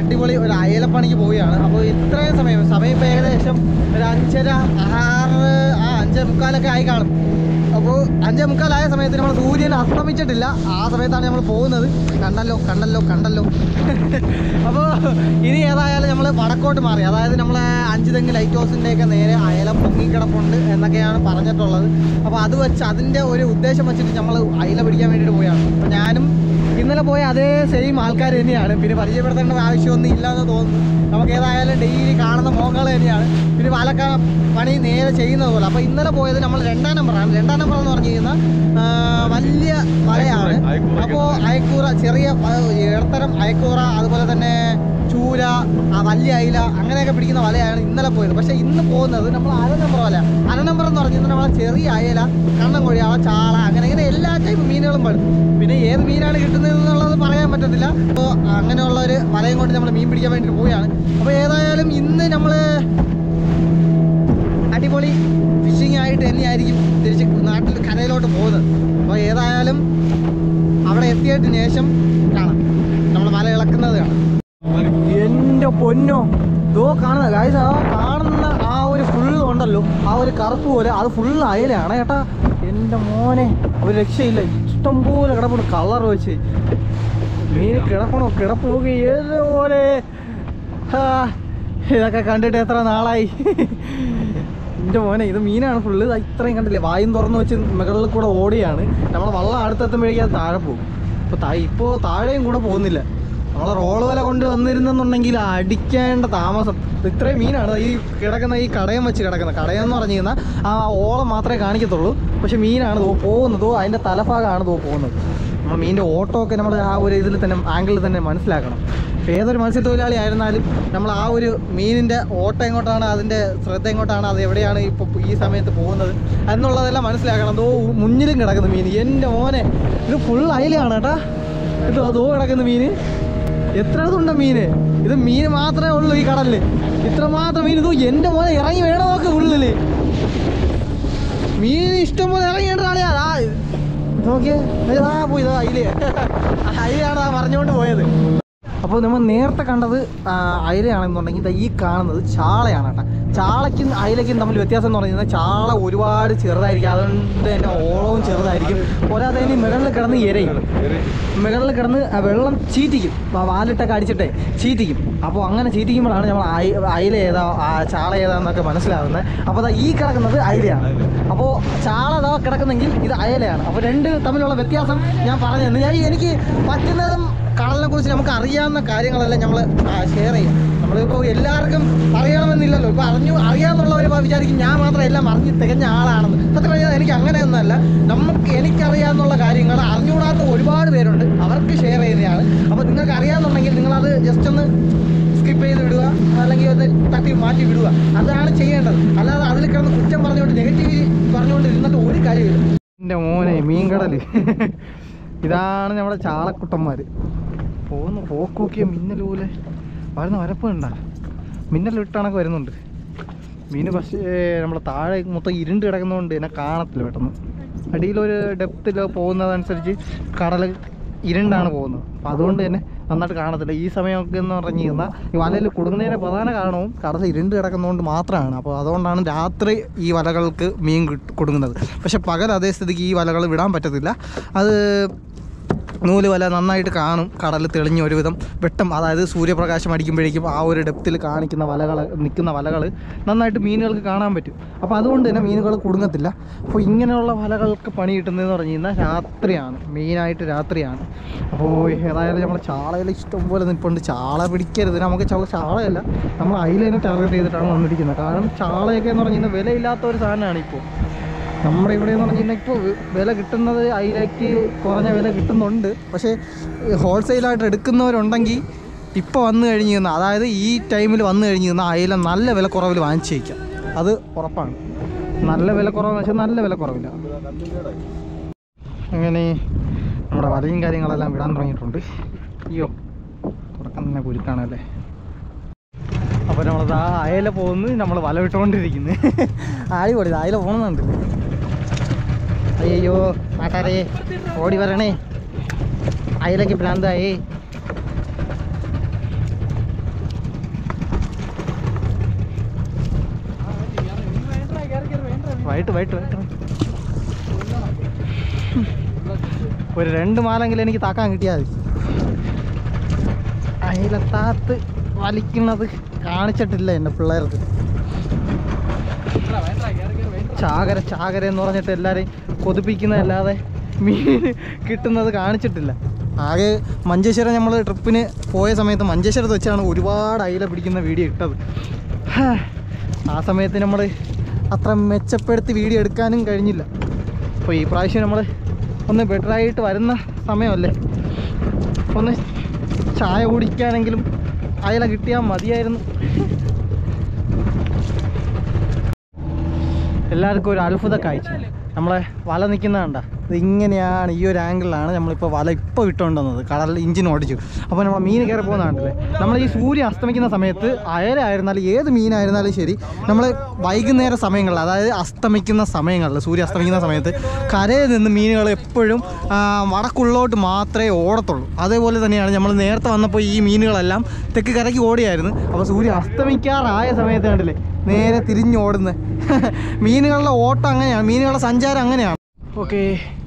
അടിപൊളി ഒരു അയലപ്പണിക്ക് പോവുകയാണ് അപ്പോൾ ഇത്രയും സമയം സമയം ഇപ്പോൾ ഏകദേശം ഒരു അഞ്ചര ആറ് ആ അഞ്ചേ മുക്കാലൊക്കെ ആയി കാണും അപ്പോൾ അഞ്ചേ മുക്കാലായ സമയത്ത് നമ്മൾ സൂര്യൻ അസ്തമിച്ചിട്ടില്ല ആ സമയത്താണ് നമ്മൾ പോകുന്നത് കണ്ടല്ലോ കണ്ടല്ലോ കണ്ടല്ലോ അപ്പോൾ ഇനി ഏതായാലും നമ്മൾ വടക്കോട്ട് മാറി അതായത് നമ്മൾ അഞ്ച് തെങ്ങ് ലൈറ്റ് ഹൗസിൻ്റെ ഒക്കെ നേരെ അയല പൊങ്ങിക്കിടപ്പുണ്ട് എന്നൊക്കെയാണ് പറഞ്ഞിട്ടുള്ളത് അപ്പോൾ അത് വെച്ച് അതിൻ്റെ ഒരു ഉദ്ദേശം വെച്ചിട്ട് നമ്മൾ അയല പിടിക്കാൻ വേണ്ടിയിട്ട് പോയാണ് അപ്പോൾ ഞാനും ഇന്നലെ പോയ അതേ സെയിം ആൾക്കാർ തന്നെയാണ് പിന്നെ പരിചയപ്പെടുത്തേണ്ട ആവശ്യമൊന്നും ഇല്ലാന്ന് തോന്നുന്നു നമുക്ക് ഏതായാലും ഡെയിലി കാണുന്ന മോഹങ്ങൾ തന്നെയാണ് പിന്നെ വലക്ക പണി നേരെ ചെയ്യുന്നത് പോലെ അപ്പോൾ ഇന്നലെ പോയത് നമ്മൾ രണ്ടാം നമ്പറാണ് രണ്ടാം നമ്പർ എന്ന് പറഞ്ഞു കഴിഞ്ഞാൽ ആ, വലിയ വലയാണ് അയക്കൂറ, അപ്പോൾ അയക്കൂറ ചെറിയ ആ, ഇടത്തരം അയക്കൂറ അതുപോലെ തന്നെ ചൂര ആ വലിയ അയില അങ്ങനെയൊക്കെ പിടിക്കുന്ന വലയാണ് ഇന്നലെ പോയത് പക്ഷേ ഇന്ന് പോകുന്നത് നമ്മൾ അര നമ്പർ വല അര നമ്പർ എന്ന് പറഞ്ഞു കഴിഞ്ഞാൽ നമ്മളെ ചെറിയ അയല കണ്ണൻ കൊഴിയാള ചാള അങ്ങനെ ഇങ്ങനെ എല്ലാ ടൈപ്പ് മീനുകളും പെടും പിന്നെ ഏത് മീനാണ് കിട്ടുന്നത് എന്നുള്ളത് പറയാൻ പറ്റത്തില്ല അപ്പോൾ അങ്ങനെയുള്ള ഒരു വലയും കൊണ്ട് നമ്മൾ മീൻ പിടിക്കാൻ വേണ്ടി പോവുകയാണ് അപ്പോൾ ഏതായാലും ഇന്ന് നമ്മൾ അടിപൊളി ഫിഷിംഗ് ആയിട്ട് തന്നെയായിരിക്കും തിരിച്ച് നാട്ടിൽ കരയിലോട്ട് പോകുന്നത് അപ്പോൾ ഏതായാലും അവിടെ എത്തിയതിന് ശേഷം കാണാം നമ്മൾ വല ഇളക്കുന്നത് കാണാം എൻ്റെ പൊന്നോ ഇതോ കാണുന്ന ഗായ്സ് ആ കാണുന്ന ആ ഒരു ഫുള്ള് ഉണ്ടല്ലോ ആ ഒരു കറുപ്പ് പോലെ അത് ഫുള്ള് അയലാണ് ചേട്ടാ എൻ്റെ മോനെ ഒരു രക്ഷയില്ല ഇഷ്ടം പോലെ കിടപ്പുണ്ട് കളർ വെച്ച് മീൻ കിടപ്പണോ കിടപ്പ് നോക്കി ഏതുപോലെ ആ, ഇതൊക്കെ കണ്ടിട്ട് എത്ര നാളായി എൻ്റെ മോനെ ഇത് മീനാണ് ഫുള്ള് ദാ ഇത്രയും കണ്ടില്ലേ വായും തുറന്ന് വെച്ച് മുകളിൽ കൂടെ ഓടിയാണ് നമ്മൾ വള്ളം അടുത്തെത്തുമ്പോഴേക്കും അത് താഴെ പോകും ഇപ്പോൾ താ ഇപ്പോൾ താഴെയും കൂടെ പോകുന്നില്ല നമ്മളെ റോള് വല കൊണ്ട് വന്നിരുന്നെന്നുണ്ടെങ്കിൽ അടിക്കേണ്ട താമസം ഇത് ഇത്രയും മീനാണ് ഈ കിടക്കുന്ന ഈ കടയം വെച്ച് കിടക്കുന്നത് കടയം എന്ന് പറഞ്ഞു കഴിഞ്ഞാൽ ആ ഓളം മാത്രമേ കാണിക്കത്തുള്ളൂ പക്ഷെ മീനാണ് തോ പോകുന്നത് തോ അതിൻ്റെ തലഭാഗമാണ് തോ പോകുന്നത് നമ്മൾ മീനിൻ്റെ ഓട്ടമൊക്കെ നമ്മൾ ആ ഒരു ഇതിൽ തന്നെ ആംഗിളിൽ തന്നെ മനസ്സിലാക്കണം ഇപ്പോൾ ഏതൊരു മത്സ്യത്തൊഴിലാളി ആയിരുന്നാലും നമ്മൾ ആ ഒരു മീനിൻ്റെ ഓട്ടം എങ്ങോട്ടാണ് അതിൻ്റെ ശ്രദ്ധ എങ്ങോട്ടാണ് അത് എവിടെയാണ് ഇപ്പോൾ ഈ സമയത്ത് പോകുന്നത് എന്നുള്ളതെല്ലാം മനസ്സിലാക്കണം അതോ മുന്നിലും കിടക്കുന്ന മീൻ എൻ്റെ മോനെ ഇത് ഫുൾ അയിലാണ് കേട്ടാ ഇത് അതോ കിടക്കുന്ന മീന് എത്ര ഇതുണ്ട് മീന് ഇത് മീൻ മാത്രമേ ഉള്ളൂ ഈ കടലില് ഇത്ര മാത്രം മീൻ ഇതോ എൻ്റെ മോനെ ഇറങ്ങി വേണം നോക്ക് ഉള്ളില് മീൻ ഇഷ്ടം പോലെ ഇറങ്ങിയിട്ട് ആളിയാ ആ നോക്കിയേ ഇതാ പോയി ഇതാ അയില് അയിലാണ് ആ പറഞ്ഞുകൊണ്ട് പോയത് അപ്പോൾ നമ്മൾ നേരത്തെ കണ്ടത് ആ, അയിലയാണെന്നുണ്ടെങ്കിൽ ദാ ഈ കാണുന്നത് ചാളയാണ് കേട്ടോ ചാളയ്ക്കും അയിലയ്ക്കും തമ്മിൽ വ്യത്യാസം എന്ന് പറഞ്ഞു കഴിഞ്ഞാൽ ചാള ഒരുപാട് ചെറുതായിരിക്കും അതുകൊണ്ട് തന്നെ ഓളവും ചെറുതായിരിക്കും പോരാതെ തന്നെ മുകളിൽ കിടന്ന് ഇരയും മുകളിൽ കിടന്ന് ആ വെള്ളം ചീറ്റിക്കും ആ വാലിട്ടൊക്കെ അടിച്ചിട്ടേ ചീറ്റിക്കും അപ്പോൾ അങ്ങനെ ചീറ്റിക്കുമ്പോഴാണ് നമ്മൾ അയ അയില ഏതാ ആ ചാള ഏതാന്നൊക്കെ മനസ്സിലാകുന്നത് അപ്പോൾ ദാ ഈ കിടക്കുന്നത് അയിലയാണ് അപ്പോൾ ചാള ദാ കിടക്കുന്നെങ്കിൽ ഇത് അയലയാണ് അപ്പോൾ രണ്ട് തമ്മിലുള്ള വ്യത്യാസം ഞാൻ പറഞ്ഞു തന്നു ഞാൻ എനിക്ക് പറ്റുന്നതും കടലിനെ കുറിച്ച് നമുക്ക് അറിയാവുന്ന കാര്യങ്ങളെല്ലാം നമ്മൾ ഷെയർ ചെയ്യും നമ്മളിപ്പോൾ എല്ലാവർക്കും അറിയണമെന്നില്ലല്ലോ ഇപ്പോൾ അറിഞ്ഞു അറിയാമെന്നുള്ളവർ വിചാരിക്കും ഞാൻ മാത്രം എല്ലാം അറിഞ്ഞ് തികഞ്ഞ ആളാണെന്ന് സത്യം പറഞ്ഞാൽ എനിക്ക് അങ്ങനെയൊന്നുമല്ല നമുക്ക് എനിക്കറിയാവുന്ന കാര്യങ്ങൾ അറിഞ്ഞുകൂടാത്ത ഒരുപാട് പേരുണ്ട് അവർക്ക് ഷെയർ ചെയ്യുന്നതാണ് അപ്പോൾ നിങ്ങൾക്ക് അറിയാമെന്നുണ്ടെങ്കിൽ നിങ്ങളത് ജസ്റ്റ് ഒന്ന് സ്കിപ്പ് ചെയ്ത് വിടുക അല്ലെങ്കിൽ ഒന്ന് തട്ടി മാറ്റി വിടുക അതാണ് ചെയ്യേണ്ടത് അല്ലാതെ അതിൽ കിടന്ന് കുറ്റം പറഞ്ഞുകൊണ്ട് നെഗറ്റീവ് പറഞ്ഞുകൊണ്ട് ഇരുന്നിട്ട് ഒരു കാര്യമില്ല എൻ്റെ മോനെ മീൻകടൽ ഇതാണ് നമ്മുടെ ചാളക്കുട്ടന്മാർ പോകുന്ന പോക്കൊക്കെ മിന്നൽ പോലെ വരുന്ന വരപ്പ് കണ്ട മിന്നൽ വിട്ടണക്ക് വരുന്നുണ്ട് മീൻ പക്ഷേ നമ്മുടെ താഴെ മൊത്തം ഇരുണ്ട് കിടക്കുന്നതുകൊണ്ട് എന്നെ കാണത്തില്ല പെട്ടെന്ന് അടിയിലൊരു ഡെപ്തിൽ പോകുന്നതനുസരിച്ച് കടൽ ഇരുണ്ടാണ് പോകുന്നത് അപ്പം അതുകൊണ്ട് തന്നെ നന്നായിട്ട് കാണത്തില്ല ഈ സമയമൊക്കെ എന്ന് പറഞ്ഞു കഴിഞ്ഞാൽ ഈ വലയിൽ കുടുങ്ങുന്നതിൻ്റെ പ്രധാന കാരണവും കടൽ ഇരുണ്ട് കിടക്കുന്നതുകൊണ്ട് മാത്രമാണ് അപ്പോൾ അതുകൊണ്ടാണ് രാത്രി ഈ വലകൾക്ക് മീൻ കിട്ട- കൊടുക്കുന്നത് പക്ഷെ പകൽ അതേ സ്ഥിതിക്ക് ഈ വലകൾ വിടാൻ പറ്റത്തില്ല അത് നൂല് വല നന്നായിട്ട് കാണും കടൽ തെളിഞ്ഞ് ഒരുവിധം വെട്ടം അതായത് സൂര്യപ്രകാശം അടിക്കുമ്പോഴേക്കും ആ ഒരു ഡെപ്തിൽ കാണിക്കുന്ന വലകൾ നിൽക്കുന്ന വലകൾ നന്നായിട്ട് മീനുകൾക്ക് കാണാൻ പറ്റും അപ്പോൾ അതുകൊണ്ട് തന്നെ മീനുകൾ കുടുങ്ങത്തില്ല അപ്പോൾ ഇങ്ങനെയുള്ള വലകൾക്ക് പണി കിട്ടുന്നതെന്ന് പറഞ്ഞു കഴിഞ്ഞാൽ രാത്രിയാണ് മെയിനായിട്ട് രാത്രിയാണ് അപ്പോൾ ഏതായാലും നമ്മുടെ ചാളയിൽ ഇഷ്ടംപോലെ നിൽപ്പുണ്ട് ചാള പിടിക്കരുത് നമുക്ക് ചാള ചാളയല്ല നമ്മൾ അയിലേനെ ടാർഗറ്റ് ചെയ്തിട്ടാണ് വന്നിരിക്കുന്നത് കാരണം ചാളയൊക്കെ എന്ന് പറഞ്ഞു കഴിഞ്ഞാൽ വിലയില്ലാത്ത ഒരു സാധനമാണ് ഇപ്പോൾ നമ്മുടെ ഇവിടെ എന്ന് പറഞ്ഞു കഴിഞ്ഞാൽ ഇപ്പോൾ വില കിട്ടുന്നത് അതിലേക്ക് കുറഞ്ഞ വില കിട്ടുന്നുണ്ട് പക്ഷേ ഹോൾസെയിലായിട്ട് എടുക്കുന്നവരുണ്ടെങ്കിൽ ഇപ്പോൾ വന്നു കഴിഞ്ഞ് കഴിഞ്ഞാൽ അതായത് ഈ ടൈമിൽ വന്നു കഴിഞ്ഞ് കഴിഞ്ഞാൽ അയില നല്ല വില കുറവിൽ വാങ്ങിച്ച് വയ്ക്കാം അത് ഉറപ്പാണ് നല്ല വില കുറവെന്ന് വെച്ചാൽ നല്ല വില കുറവില്ല അങ്ങനെ നമ്മുടെ വലയും കാര്യങ്ങളെല്ലാം വിടാൻ തുടങ്ങിയിട്ടുണ്ട് അയ്യോ തുടക്കം തന്നെ കുരുക്കാണല്ലേ അപ്പോൾ നമ്മൾ ആ അയല പോകുന്നു നമ്മൾ വല വിട്ടുകൊണ്ടിരിക്കുന്നു അടിപൊളി അയല പോകുന്നുണ്ടല്ലേ അയ്യോ നാട്ടാരേ ഓടി വരണേ അയലക്ക് ഭ്രാന്തായേ വൈകിട്ട് വൈകിട്ട് വൈകിട്ട് വൈകിട്ട്. ഒരു രണ്ട് മാലെങ്കിലും എനിക്ക് താക്കാൻ കിട്ടിയാൽ മതി അയിലത്താത്ത് വലിക്കുന്നത് കാണിച്ചിട്ടില്ല എൻ്റെ പിള്ളേർക്ക് ചാകര ചാകര എന്ന് പറഞ്ഞിട്ട് എല്ലാവരെയും കൊതിപ്പിക്കുന്നതല്ലാതെ മീൻ കിട്ടുന്നത് കാണിച്ചിട്ടില്ല ആകെ മഞ്ചേശ്വരം നമ്മൾ ട്രിപ്പിന് പോയ സമയത്ത് മഞ്ചേശ്വരത്ത് വെച്ചാണ് ഒരുപാട് അയില പിടിക്കുന്ന വീഡിയോ ഇട്ടത് ഹാ, ആ സമയത്ത് നമ്മൾ അത്ര മെച്ചപ്പെടുത്തി വീഡിയോ എടുക്കാനും കഴിഞ്ഞില്ല അപ്പോൾ ഈ പ്രാവശ്യം നമ്മൾ ഒന്ന് ബെറ്ററായിട്ട് വരുന്ന സമയമല്ലേ ഒന്ന് ചായ കുടിക്കാനെങ്കിലും അയല കിട്ടിയാൽ മതിയായിരുന്നു എല്ലാവർക്കും ഒരു അത്ഭുത കാഴ്ച നമ്മളെ വല നിൽക്കുന്ന കണ്ട ഇത് ഇങ്ങനെയാണ് ഈ ഒരു ആംഗിളിലാണ് നമ്മളിപ്പോൾ വല ഇപ്പോൾ ഇട്ടുകൊണ്ട് വന്നത് കടലിൽ ഇഞ്ചിൻ ഓടിച്ചു അപ്പോൾ നമ്മൾ മീൻ കയറി പോകുന്ന കണ്ടില്ലേ നമ്മൾ ഈ സൂര്യൻ അസ്തമിക്കുന്ന സമയത്ത് അയലായിരുന്നാലും ഏത് മീനായിരുന്നാലും ശരി നമ്മൾ വൈകുന്നേര സമയങ്ങളിൽ അതായത് അസ്തമിക്കുന്ന സമയങ്ങളിൽ സൂര്യൻ അസ്തമിക്കുന്ന സമയത്ത് കരയിൽ നിന്ന് മീനുകൾ എപ്പോഴും ആ, വടക്കുള്ളോട്ട് മാത്രമേ ഓടത്തുള്ളൂ അതേപോലെ തന്നെയാണ് നമ്മൾ നേരത്തെ വന്നപ്പോൾ ഈ മീനുകളെല്ലാം തെക്ക് കരയ്ക്ക് ഓടിയായിരുന്നു അപ്പോൾ സൂര്യൻ അസ്തമിക്കാറായ സമയത്ത് കണ്ടില്ലേ നേരെ തിരിഞ്ഞോടുന്നത് മീനുകളുടെ ഓട്ടം അങ്ങനെയാണ് മീനുകളുടെ സഞ്ചാരം അങ്ങനെയാണ് ഓക്കെ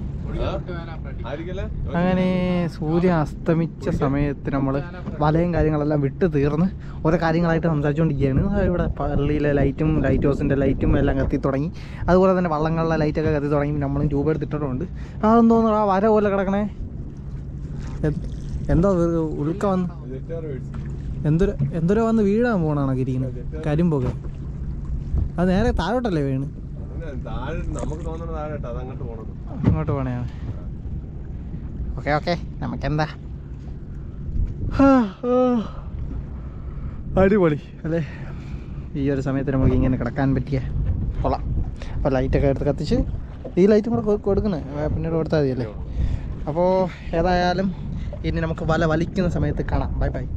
അങ്ങനെ സൂര്യൻ അസ്തമിച്ച സമയത്ത് നമ്മൾ വലയും കാര്യങ്ങളെല്ലാം വിട്ട് തീർന്ന് ഓരോ കാര്യങ്ങളായിട്ട് സംസാരിച്ചുകൊണ്ടിരിക്കുകയാണ് ആ ഇവിടെ പള്ളിയിലെ ലൈറ്റും ലൈറ്റ് ഹൗസിൻ്റെ ലൈറ്റും എല്ലാം കത്തി തുടങ്ങി അതുപോലെ തന്നെ വള്ളങ്ങളിലെ ലൈറ്റൊക്കെ കത്തി തുടങ്ങി നമ്മളും ട്യൂബ് എടുത്തിട്ടുണ്ട് അതെന്ന് തോന്നുന്നു ആ വര പോലെ കിടക്കണേ എന്ത്- എന്തോ ഒരു ഉൾക്ക വന്ന് എന്തൊരു എന്തൊരു വന്ന് വീഴാൻ പോകണാണോ ഇരിക്കുന്നത് കരിമ്പൊക്കെ അത് നേരെ താഴോട്ടല്ലേ വീണ് താഴെ നമുക്ക് തോന്നുന്നത് താഴെ കേട്ടോ അതങ്ങോട്ട് പോകണം അങ്ങോട്ട് പോണയാണ് ഓക്കെ ഓക്കെ നമുക്കെന്താ അടിപൊളി അല്ലേ ഈ ഒരു സമയത്ത് നമുക്ക് ഇങ്ങനെ കിടക്കാൻ പറ്റിയ കൊള്ളാം അപ്പോൾ ലൈറ്റൊക്കെ എടുത്ത് കത്തിച്ച് ഈ ലൈറ്റും കൂടെ കൊ- കൊടുക്കണേ ആ, പിന്നീട് കൊടുത്താൽ മതിയല്ലേ അപ്പോൾ ഏതായാലും ഇനി നമുക്ക് വല വലിക്കുന്ന സമയത്ത് കാണാം ബൈ ബൈ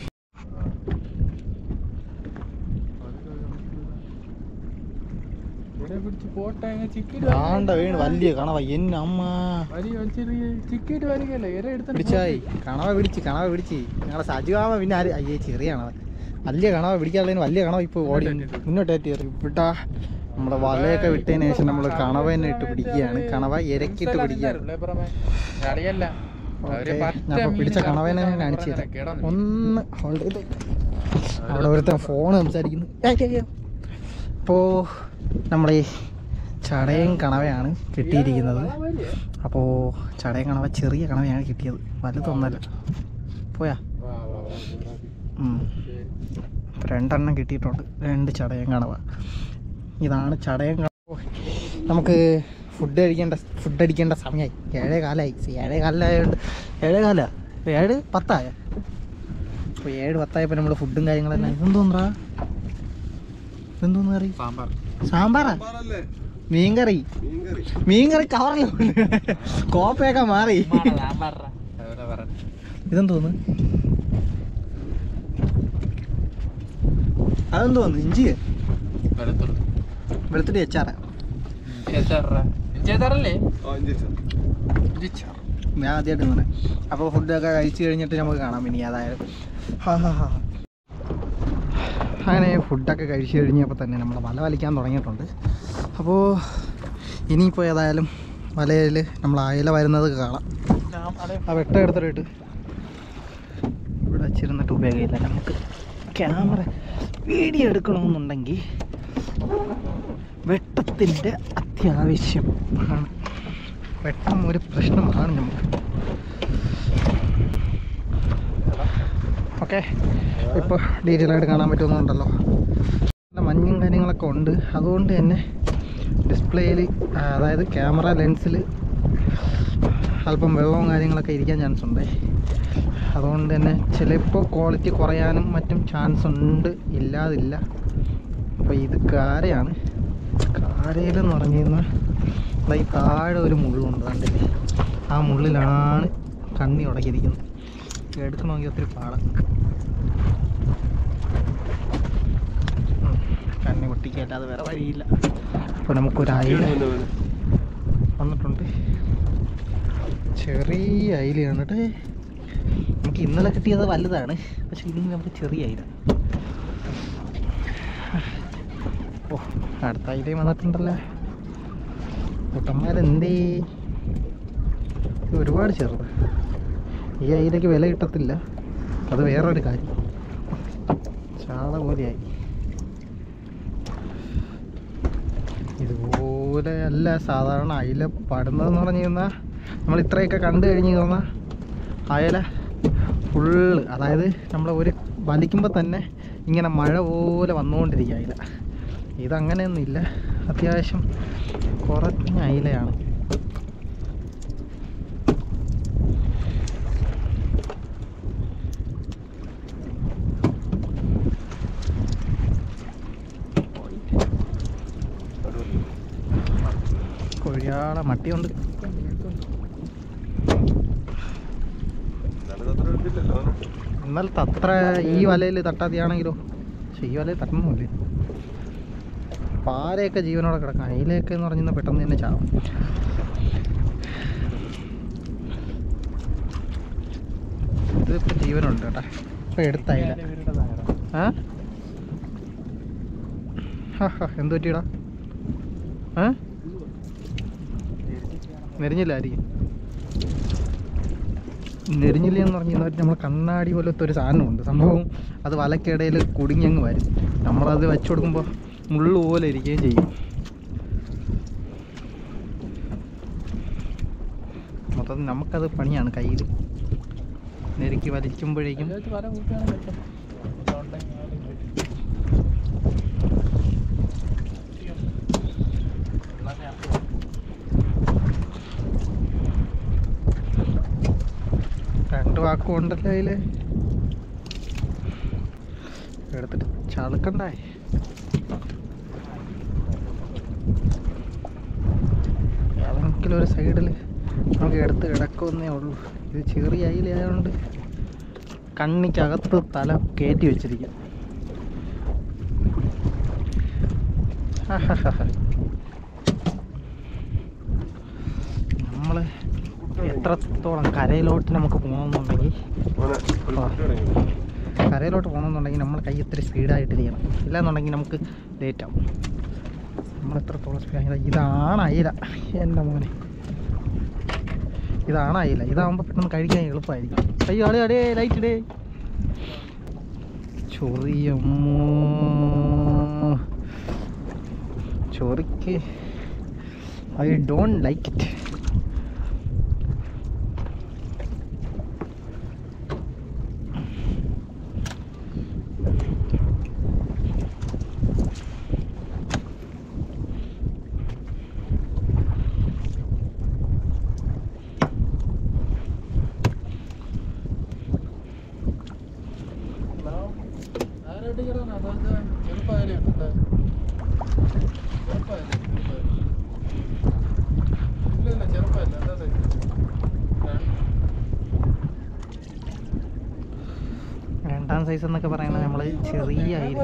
ഇവിടെ പിടിച്ച് പോട്ടെ ചിക്കറ്റ് ആണ്ട വീണ് വലിയ കണവ എന്നെ അമ്മ ചിക്കറ്റ് വരികയല്ലേ ഇര എടുത്ത് പിടിച്ചായി കണവ പിടിച്ച് കണവ പിടിച്ച് ഞങ്ങളെ സജീവാമ പിന്നെ ആര് അയ്യേ ചെറിയ കണവ വലിയ കണവ പിടിക്കാനുള്ളതിന് വലിയ കണവ ഇപ്പോൾ ഓടി മുന്നോട്ടേറ്റ് കയറി ഇവിടെ നമ്മുടെ വലയൊക്കെ വിട്ടതിന് ശേഷം നമ്മൾ കണവനെ ഇട്ട് പിടിക്കുകയാണ് കണവ ഇരക്കിട്ട് പിടിക്കുകയാണ് അറിയല്ല ഓക്കേ, ഞാൻ ഇപ്പോൾ പിടിച്ച കണവനെ ഞാൻ കാണിച്ചു തരാം ഒന്ന് ഹോൾഡ് ചെയ്ത് അവിടെ ഒരുത്തൻ ഫോൺ സംസാരിക്കുന്നു അപ്പോൾ നമ്മുടെ ഈ ചടയും കണവയാണ് കിട്ടിയിരിക്കുന്നത് അപ്പോൾ ചടയും കണവ ചെറിയ കണവയാണ് കിട്ടിയത് വലുതൊന്നല്ല പോയാ ഉം. ഇപ്പൊ രണ്ടെണ്ണം കിട്ടിയിട്ടുണ്ട് രണ്ട് ചടയം കണവ ഇതാണ് ചടയം കണവ ഓ, നമുക്ക് ഫുഡ് കഴിക്കേണ്ട ഫുഡ് അടിക്കേണ്ട സമയമായി ഏഴേ കാലമായി ഏഴേ കാലിലായതുകൊണ്ട് ഏഴേ കാല ഏഴ് പത്തായ അപ്പോൾ ഏഴ് പത്തായപ്പോൾ നമ്മൾ ഫുഡും കാര്യങ്ങളെല്ലാം ഇതെന്തോന്നാ എന്തോന്ന് കറി സാമ്പാർ സാമ്പാറാ സാമ്പാറല്ലേ മീൻകറി മീൻകറി മീൻകറി കവറിലുണ്ട് കോപ്പയൊക്കെ മാറി ഇതെന്തോന്ന് അതെന്തോന്ന് ഇഞ്ചി വെളുത്തുള്ളി അച്ചാറ ചേച്ചാറല്ലേ ആ ഇഞ്ചക്ഷൻ ഞാൻ ആദ്യമായിട്ട് ഇങ്ങനെ അപ്പോൾ ഫുഡൊക്കെ കഴിച്ച് കഴിഞ്ഞിട്ട് നമുക്ക് കാണാം ഇനി അതായത് ഹാ ഹാ ഹാ അങ്ങനെ ഫുഡൊക്കെ കഴിച്ച് കഴിഞ്ഞപ്പോൾ തന്നെ നമ്മൾ വല വലിക്കാൻ തുടങ്ങിയിട്ടുണ്ട് അപ്പോൾ ഇനിയിപ്പോൾ ഏതായാലും വലയിൽ നമ്മൾ അയല വരുന്നത് കാണാം ആ വെട്ട എടുത്തിട്ട് ഇവിടെ വെച്ചിരുന്നിട്ട് ഉപയോഗമില്ല നമുക്ക് ക്യാമറ വീഡിയോ എടുക്കണമെന്നുണ്ടെങ്കിൽ വെട്ടത്തിൻ്റെ അത്യാവശ്യം ആണ് വെട്ടം ഒരു പ്രശ്നമാണ് നമുക്ക് ഓക്കെ ഇപ്പോൾ ഡീറ്റെയിൽ ആയിട്ട് കാണാൻ പറ്റുന്നുണ്ടല്ലോ നല്ല മഞ്ഞും കാര്യങ്ങളൊക്കെ ഉണ്ട് അതുകൊണ്ട് തന്നെ ഡിസ്പ്ലേയിൽ അതായത് ക്യാമറ ലെൻസിൽ അല്പം വെള്ളവും കാര്യങ്ങളൊക്കെ ഇരിക്കാൻ ചാൻസ് ഉണ്ട് അതുകൊണ്ട് തന്നെ ചിലപ്പോൾ ക്വാളിറ്റി കുറയാനും മറ്റും ചാൻസ് ഉണ്ട് ഇല്ലാതില്ല അപ്പോൾ ഇത് കാരയാണ് കാരയിലെന്ന് പറഞ്ഞു കഴിഞ്ഞാൽ ദാ ഈ താഴെ ഒരു മുള്ളുണ്ട് കണ്ടില്ലേ ആ മുള്ളിലാണ് കണ്ണി ഉടക്കിയിരിക്കുന്നത് എടുക്കണമെങ്കിൽ ഒത്തിരി പാടാം ഉം, കണ്ണി പൊട്ടിക്കല്ലാതെ വേറെ വഴിയില്ല അപ്പോൾ നമുക്കൊരു അയില വന്നിട്ടുണ്ട് ചെറിയ അയിലയാണ് കേട്ടോ നമുക്ക് ഇന്നലെ കിട്ടിയത് വലുതാണ് പക്ഷെ ഇന്ന് നമുക്ക് ചെറിയ അയില ഓ അടുത്ത അയിലയും വന്നിട്ടുണ്ടല്ലേ കുട്ടന്മാരെന്തേ ഇത് ഒരുപാട് ചെറുത് ഈ അയിലേക്ക് വില കിട്ടത്തില്ല അത് വേറൊരു കാര്യം ചാള പോലെയായി ഇതുപോലെ അല്ല സാധാരണ അയില പടുന്നതെന്ന് പറഞ്ഞു കഴിഞ്ഞാൽ നമ്മൾ ഇത്രയൊക്കെ കണ്ടു കഴിഞ്ഞ് കഴിഞ്ഞാൽ അയല ഫുള്ള് അതായത് നമ്മൾ ഒരു വലിക്കുമ്പോൾ തന്നെ ഇങ്ങനെ മഴ പോലെ വന്നുകൊണ്ടിരിക്കുക അയില ഇതങ്ങനെയൊന്നുമില്ല അത്യാവശ്യം കുറഞ്ഞ അയിലയാണ് കൊഴിയാളെ മട്ടിയുണ്ട് നല്ലത് അത്ര എടുത്തില്ലല്ലോ അവന്. ഇന്നലത്തെ അത്ര ഈ വലയിൽ തട്ടാതെയാണെങ്കിലോ പക്ഷെ ഈ വലയിൽ തട്ടണമില്ലേ പാരയൊക്കെ ജീവനോടെ കിടക്കാം അയിലയൊക്കെ എന്ന് പറഞ്ഞാൽ പെട്ടെന്ന് തന്നെ ചാവും ഇതിപ്പോൾ ജീവനുണ്ട് കേട്ടാ ഇപ്പം എടുത്ത അയില ആ ഹാ ഹാ എന്ത് പറ്റിയടാ ഏ നെരിഞ്ഞില്ലായിരിക്കും നെരിഞ്ഞില്ല എന്ന് പറഞ്ഞു കഴിഞ്ഞാൽ നമ്മൾ കണ്ണാടി പോലത്തെ ഒരു സാധനമുണ്ട് സംഭവം അത് വലക്കിടയിൽ കുടുങ്ങിയങ്ങ് വരും നമ്മളത് വെച്ച് കൊടുക്കുമ്പോൾ മുള്ളു പോലെ ഇരിക്കുകയും ചെയ്യും മൊത്തത്തിൽ നമുക്കത് പണിയാണ് കയ്യിൽ നെരുക്കി വലിക്കുമ്പോഴേക്കും ഇതിനകത്ത് വല കൂട്ടുകയാണെങ്കിൽ പറ്റും. ഇതുണ്ടെങ്കിൽ ആരെങ്കിലും കിട്ടും. വെള്ളം ചേർത്ത് രണ്ട് വാക്കും ഉണ്ടല്ലോ അതിൽ എടുത്തിട്ട് ചളുക്കണ്ടേ ഏതെങ്കിലും ഒരു സൈഡിൽ നമുക്ക് എടുത്ത് കിടക്കുന്നേ ഉള്ളൂ ഇത് ചെറിയ അയിലായതുകൊണ്ട് കണ്ണിക്കകത്ത് തല കയറ്റി വെച്ചിരിക്കും നമ്മൾ എത്രത്തോളം കരയിലോട്ട് നമുക്ക് പോകണമെന്നുണ്ടെങ്കിൽ അവനെ ഒരു ആ. കുട്ടി തുടങ്ങി. കരയിലോട്ട് പോകണമെന്നുണ്ടെങ്കിൽ നമ്മൾ കൈ ഇത്തിരി സ്പീഡായിട്ടിരിക്കണം ഇല്ലാന്നുണ്ടെങ്കിൽ നമുക്ക് ലേറ്റ് ആവും നമ്മൾ എത്രത്തോളം സ്പീഡ് ഇതാണ് അയില എൻ്റെ മോനെ ഇതാണ് അയില ഇതാകുമ്പോൾ പെട്ടെന്ന് കഴിക്കാൻ എളുപ്പമായിരിക്കും അയ്യോ അടേ അടേ ലൈറ്റ് ഇടേ ചൊറിയമ്മോ ചൊറിക്ക് ഐ ഡോണ്ട് ലൈക്ക് ഇറ്റ് ആരോട്ട് കിടക്കണം അതെന്താ ചെറുപ്പായാലും ഉണ്ട് ചെറുപ്പായാലും ഇല്ല ഇല്ല ചെറുപ്പമല്ല എന്താ സൈസ് രണ്ടാം സൈസ് എന്നൊക്കെ പറയുന്നത് നമ്മൾ ചെറിയ അയില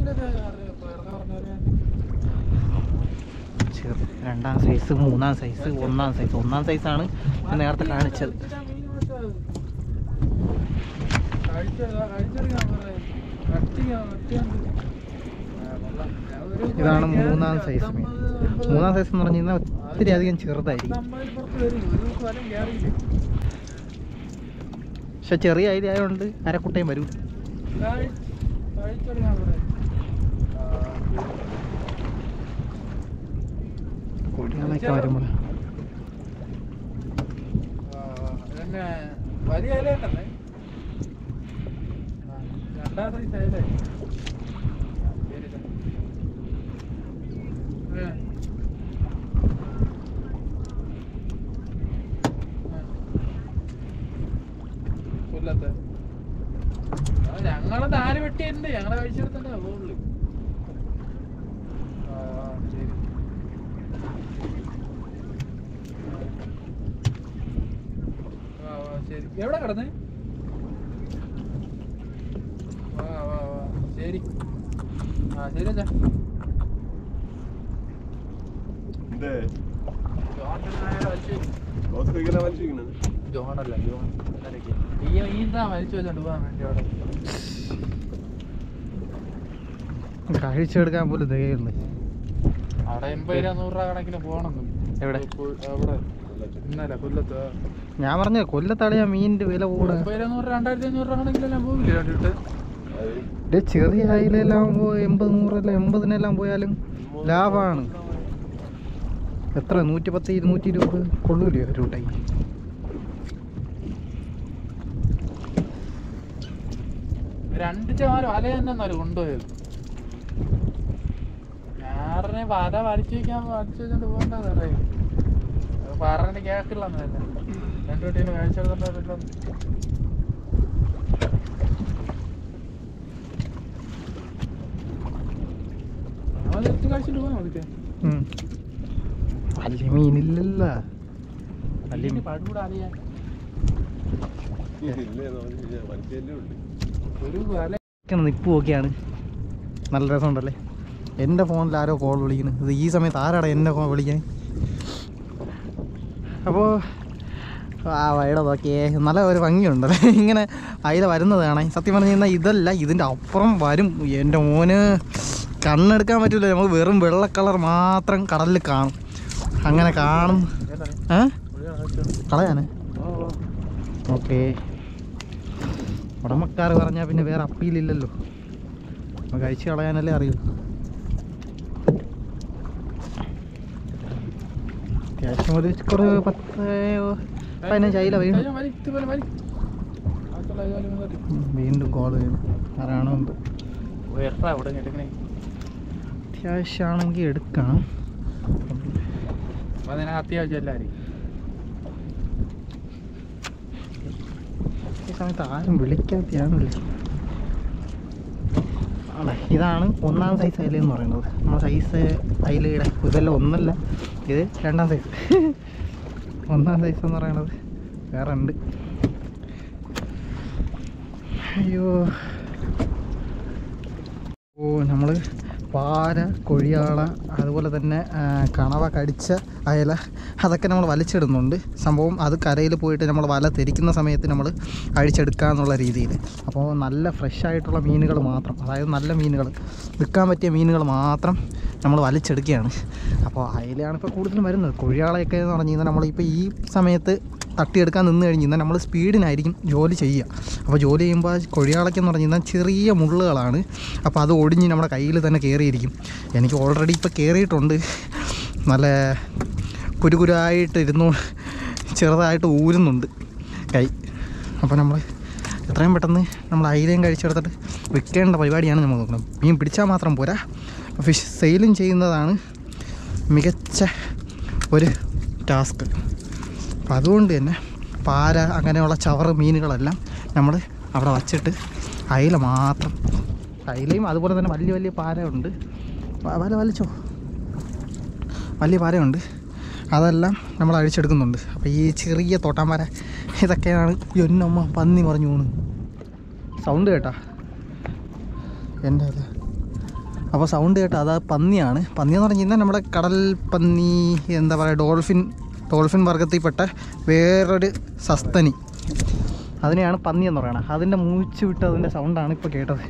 ചെറു രണ്ടാം സൈസ് മൂന്നാം സൈസ് ഒന്നാം സൈസ് ഒന്നാം സൈസാണ് ഞാൻ നേരത്തെ കാണിച്ചത് ഇതാണ് മൂന്നാം സൈസ് മീൻ മൂന്നാം സൈസ് എന്ന് പറഞ്ഞു കഴിഞ്ഞാൽ ഒത്തിരി അധികം ചെറുതായിരിക്കും പക്ഷെ ചെറിയ അയില ആയതുകൊണ്ട് അരക്കുട്ടയും വരും കുട്ടികളൊക്കെ വരുമ്പോൾ പിന്നെ വലിയ ഇലയുണ്ടല്ലേ ആ, രണ്ടാം സൈസ് അയലേ ശരി സാർ. ഏ. ആ. കൊല്ലത്തെ ആ, ഞങ്ങള് നാല് വെട്ടിയുണ്ട് ഞങ്ങളെ കഴിച്ചെടുത്തല്ലേ പോകുള്ളു ആ ആ, ശരി വാ, വാ, ശരി എവിടെ കിടന്ന് വാ വാ വാ ശരി ആ ശരി അച്ഛാ എന്തേ? ജോൺ നായരെ വലിച്ചു ബോസ് കഴിക്കുന്ന വലിച്ചിരിക്കുന്നത് ജോണല്ല ജോൺ ഇന്നലെയൊക്കെ. ഈ ഈ ഇതാ വലിച്ചു വെച്ചോണ്ട് പോകാൻ വേണ്ടി അവിടെ കഴിച്ചെടുക്കാൻ പോലും തികയുള്ളൂ അവിടെ എൺപത് രൂപ നൂറ് രൂപ കണക്കിന് പോകണം എവിടെ ഇപ്പോൾ അവിടെ ഇന്നലെ കൊല്ലത്ത് ഞാൻ പറഞ്ഞ കൊല്ലത്തളിയാ മീനിന്റെ വില കൂടെ മുപ്പതിരൂറ് രണ്ടായിരത്തി അഞ്ഞൂറ് രൂപ ആണെങ്കിലെല്ലാം പോകില്ലേ രണ്ടിട്ട് ഇത് ചെറിയ അയിലെല്ലാം പോ എൺപത് നൂറല്ല എൺപതിനെല്ലാം പോയാലും ലാഭമാണ് എത്ര നൂറ്റി പത്ത് ഇരുന്നൂറ്റി ഇരുപത് കൊള്ളൂലേ ഒരു ടൈ രണ്ട് ചമാര് വല തന്നെ കൊണ്ടുപോയത് ഞാറിനെ വല വലിച്ചു വെക്കാൻ വലിച്ചു വെച്ചോണ്ട് പോകണ്ടെന്ന് അറിയാം പറഞ്ഞിട്ട് കേക്കില്ലെന്ന് തന്നെ രണ്ടു കുട്ടീനെ കാഴ്ച കഴിച്ചിട്ട് പോയാൽ മതി വലിയ മീനില്ലല്ല വലിയ മീൻ പാടുകൂടെ അറിയാൻ ഇല്ലേ മനുഷ്യല്ലേ ഉണ്ട് ഒരു വല ഇരിക്കണ നിപ്പ് നോക്കിയാണ് നല്ല രസമുണ്ടല്ലേ എൻ്റെ ഫോണിൽ ആരോ കോൾ വിളിക്കുന്നു ഇത് ഈ സമയത്ത് ആരാടാ എന്നെ കോൾ വിളിക്കാൻ അപ്പോൾ ആ വഴിയുടെ നോക്കിയേ നല്ല ഒരു ഭംഗിയുണ്ടല്ലേ ഇങ്ങനെ അയില വരുന്നത് കാണാൻ സത്യം പറഞ്ഞു കഴിഞ്ഞാൽ ഇതല്ല ഇതിൻ്റെ അപ്പുറം വരും എൻ്റെ മോന് കണ്ണെടുക്കാൻ പറ്റില്ല നമ്മൾ വെറും വെള്ള കളർ മാത്രം കടലിൽ കാണും അങ്ങനെ കാണും ഏ കളയാനേ ഓക്കേ ഉടമക്കാർ പറഞ്ഞാൽ പിന്നെ വേറെ അപ്പീലില്ലല്ലോ നമുക്ക് കഴിച്ച് കളയാനല്ലേ അറിയൂ അത്യാവശ്യം ഒരു കുറേ പത്ത് പതിനഞ്ച് അയില വീണ്ടും വലി, വലി, ഇത് വലി, വലി. ബാക്കിയുള്ള ഇത് വലി, വലി. വീണ്ടും കോൾ ചെയ്യും ആരാണോ എന്തോ വേറെ ഇവിടെ ഞെടുക്കണേ അത്യാവശ്യമാണെങ്കിൽ എടുക്കാം അപ്പൊ അതിനകത്ത് അത്യാവശ്യം എല്ലാവരും ഈ സമയത്ത് ആരും വിളിക്കാത്തയാണല്ലേ ആണേ ഇതാണ് ഒന്നാം സൈസ് അയില എന്ന് പറയുന്നത് നമ്മുടെ സൈസ് അയിലയുടെ ഇതെല്ലാം ഒന്നല്ല ഇത് രണ്ടാം സൈസ് ഒന്നാം സൈസ് എന്ന് പറയുന്നത് വേറെ ഉണ്ട് അയ്യോ ഓ നമ്മൾ പാര കൊഴിയാള അതുപോലെ തന്നെ ആ, കണവ കടിച്ച അയല അതൊക്കെ നമ്മൾ വലിച്ചിടുന്നുണ്ട് സംഭവം അത് കരയിൽ പോയിട്ട് നമ്മൾ വല തിരിക്കുന്ന സമയത്ത് നമ്മൾ അഴിച്ചെടുക്കുക എന്നുള്ള രീതിയിൽ അപ്പോൾ നല്ല ഫ്രഷ് ആയിട്ടുള്ള മീനുകൾ മാത്രം അതായത് നല്ല മീനുകൾ വിൽക്കാൻ പറ്റിയ മീനുകൾ മാത്രം നമ്മൾ വലിച്ചെടുക്കുകയാണ് അപ്പോൾ അയലയാണ് ഇപ്പോൾ കൂടുതലും വരുന്നത് കൊഴിയാളയൊക്കെ എന്ന് പറഞ്ഞു കഴിഞ്ഞാൽ നമ്മളിപ്പോൾ ഈ സമയത്ത് തട്ടിയെടുക്കാൻ നിന്ന് കഴിഞ്ഞ് കഴിഞ്ഞാൽ നമ്മൾ സ്പീഡിനായിരിക്കും ജോലി ചെയ്യുക അപ്പോൾ ജോലി ചെയ്യുമ്പോൾ കൊഴിയാളയ്ക്കെന്ന് പറഞ്ഞു കഴിഞ്ഞാൽ ചെറിയ മുള്ളുകളാണ് അപ്പോൾ അത് ഒടിഞ്ഞ് നമ്മുടെ കയ്യിൽ തന്നെ കയറിയിരിക്കും എനിക്ക് ഓൾറെഡി ഇപ്പോൾ കയറിയിട്ടുണ്ട് നല്ല കുരുകുരായിട്ട് ഇരുന്നു ചെറുതായിട്ട് ഊരുന്നുണ്ട് കൈ അപ്പോൾ നമ്മൾ എത്രയും പെട്ടെന്ന് നമ്മൾ അയിലയും കഴിച്ചെടുത്തിട്ട് വിൽക്കേണ്ട പരിപാടിയാണ് നമ്മൾ നോക്കുന്നത് മീൻ പിടിച്ചാൽ മാത്രം പോരാ ഫിഷ് സെയിലും ചെയ്യുന്നതാണ് മികച്ച ഒരു ടാസ്ക് അപ്പം അതുകൊണ്ട് തന്നെ പാര അങ്ങനെയുള്ള ചവറ് മീനുകളെല്ലാം നമ്മൾ അവിടെ വച്ചിട്ട് അയില മാത്രം അയിലയും അതുപോലെ തന്നെ വലിയ വലിയ പാരയുണ്ട് വ- വല വലിച്ചോ വലിയ പാരയുണ്ട് അതെല്ലാം നമ്മൾ അഴിച്ചെടുക്കുന്നുണ്ട് അപ്പോൾ ഈ ചെറിയ തോട്ടാമ്പാര ഇതൊക്കെയാണ് ഈ ഒന്നമ്മ പന്നി മറിഞ്ഞു പോകുന്നത് സൗണ്ട് കേട്ടാ എൻ്റെ അല്ലേ അപ്പോൾ സൗണ്ട് കേട്ടോ അത് പന്നിയാണ് പന്നി എന്ന് പറഞ്ഞു കഴിഞ്ഞാൽ നമ്മുടെ കടൽ പന്നി എന്താ പറയുക ഡോൾഫിൻ ഡോൾഫിൻ വർഗത്തിൽപ്പെട്ട വേറൊരു സസ്തനി അതിനെയാണ് പന്നി എന്ന് പറയുന്നത് അതിൻ്റെ മൂച്ച് വിട്ട് അതിൻ്റെ സൗണ്ടാണ് ഇപ്പോൾ കേട്ടത്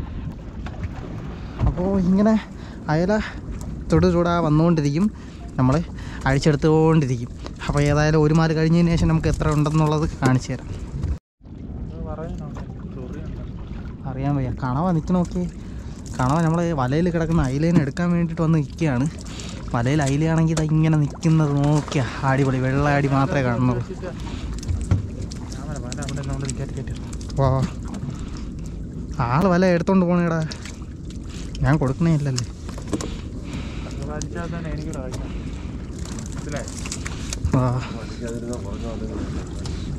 അപ്പോൾ ഇങ്ങനെ അയല തൊടു ചൂടാ വന്നുകൊണ്ടിരിക്കും നമ്മൾ അഴിച്ചെടുത്തുകൊണ്ടിരിക്കും അപ്പോൾ ഏതായാലും ഒരു മാല് കഴിഞ്ഞതിന് ശേഷം നമുക്ക് എത്ര ഉണ്ടെന്നുള്ളത് കാണിച്ചു തരാം പറയാനുണ്ട് ചൊറിയുണ്ട് അറിയാൻ വയ്യ കണവ നിൽക്കണ നോക്കിയേ കണവ നമ്മൾ വലയിൽ കിടക്കുന്ന അയിലേനെ എടുക്കാൻ വേണ്ടിയിട്ട് വന്ന് നിൽക്കുകയാണ് വലയിൽ അയിലയാണെങ്കിൽ ഇത് ഇങ്ങനെ നിൽക്കുന്നത് നോക്കിയാ അടിപൊളി വെള്ള അടി മാത്രമേ കാണുന്നുള്ളൂ ഞാൻ വരാം, വരാം, അവിടെ നമ്മൾ കയറ്റി കയറ്റി വാ ആള് വല എടുത്തോണ്ട് പോണേടാ ഞാൻ കൊടുക്കണേ ഇല്ലല്ലേ വലിച്ചാൽ തന്നെ എനിക്കിവിടെ കഴിക്കാം മനസ്സിലായി വാ പഠിക്കാതിരുന്ന പുറകെ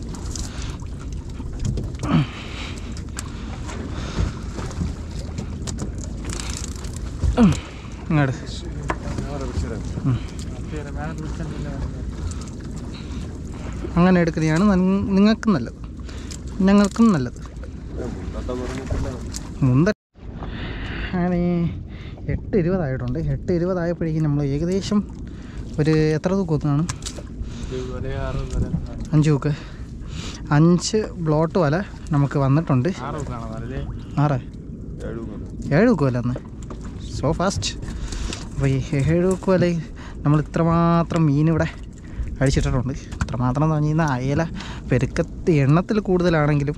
ഇങ്ങോട്ട് മേലെ വിളിച്ചിട്ടില്ല അങ്ങനെ എടുക്കുന്നതാണ് നൻ- നിങ്ങൾക്കും നല്ലത് ഞങ്ങൾക്കും നല്ലത് മുണ്ടട്ടം പറഞ്ഞിട്ടില്ല മുന്ത അങ്ങനെ എട്ട് ഇരുപതായിട്ടുണ്ട് എട്ട് ഇരുപതായപ്പോഴേക്കും നമ്മൾ ഏകദേശം ഒരു എത്ര തൂക്കം കാണും വില ആറ് വില അഞ്ച് തൂക്ക് അഞ്ച് ബ്ലോട്ട് വല നമുക്ക് വന്നിട്ടുണ്ട് ആറ് കാണാം അല്ലേ ആറ് ഏഴ് കൊണ്ട് ഏഴ് തൂക്ക് വല അന്ന് സോ ഫാസ്റ്റ് അപ്പോൾ ഈ ഏഴ് തൂക്ക് വല നമ്മൾ ഇത്രമാത്രം മീൻ ഇവിടെ അഴിച്ചിട്ടിട്ടുണ്ട് ഇത്രമാത്രം എന്ന് പറഞ്ഞു കഴിഞ്ഞാൽ അയല പെരുക്കത്ത് എണ്ണത്തിൽ കൂടുതലാണെങ്കിലും